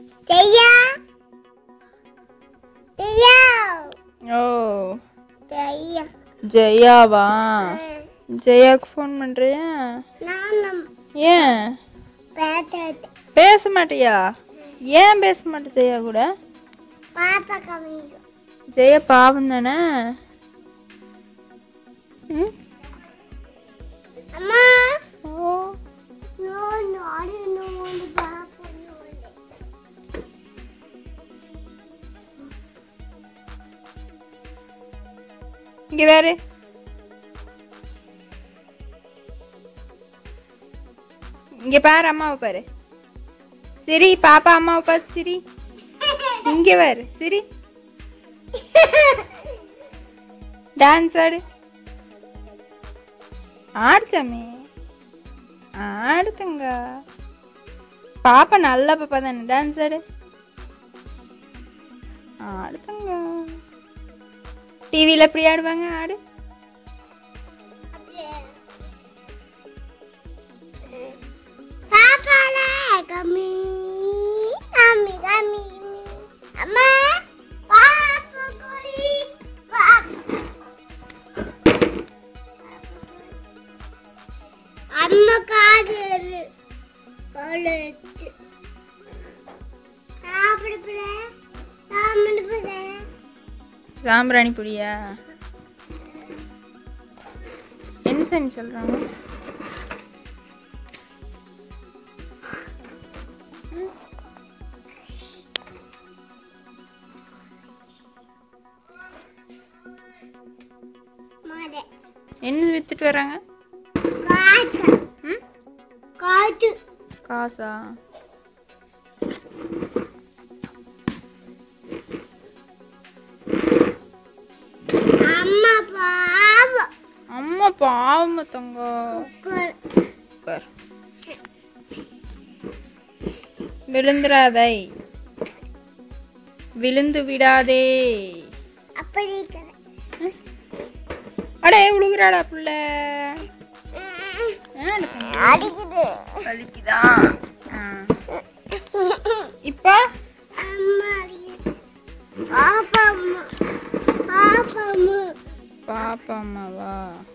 ஜெயா ஜெயா ஓ ஜெயா ஜெயாவா ஜெயாக்கு ஃபோன் பண்ணுறியா நானும் ஏன் பேசுறது பேச மாட்டியா ஏன் பேச மாட்டே ஜெயா கூட பாப்பா கவனிக்கும் ஜெயா பாவம் தானே ம் அம்மா ஓ நோ நாடி நோண்டு பாப்பா நோண்டு இங்க வேறு இங்க பாரு அம்மாவை பாரு சரி பாப்பா அம்மாவை பார்த்து சிரி இங்க பாரு சிரி டான்ஸ் ஆடு ஆடு சாமி ஆடு தங்க பாப்பா நல்ல பாப்பா தானே டான்ஸ் ஆடு ஆடு தங்க டிவியில் எப்படி ஆடுவாங்க ஆடு பாப்பால கம்மி கம்மி கம்மி அம்மா பாப்பா கோழி அம்மா காது கொளுத்து சாப்பிடுப்புற சாப்பிடுப்புற சாம்பிராணி பொடியா என்ன சாமி சொல்றாங்க மாடே என்ன வித்துட்டு வராங்க காத்து ம் காத்து காசா அம்மா பாவம் அம்மா பாவம் தங்க கொ- உட்கார். விழுந்துராதை விழுந்து விடாதே அப்படி இருக்கிற அடே விழுகிறாடா புள்ள ஏன் அடிக்குது வலிக்குதா ஆ. இப்ப அம்மா அடிக்குது பாப்பா அம்மா பாப்பா அம்மா பாப்பா அம்மாவா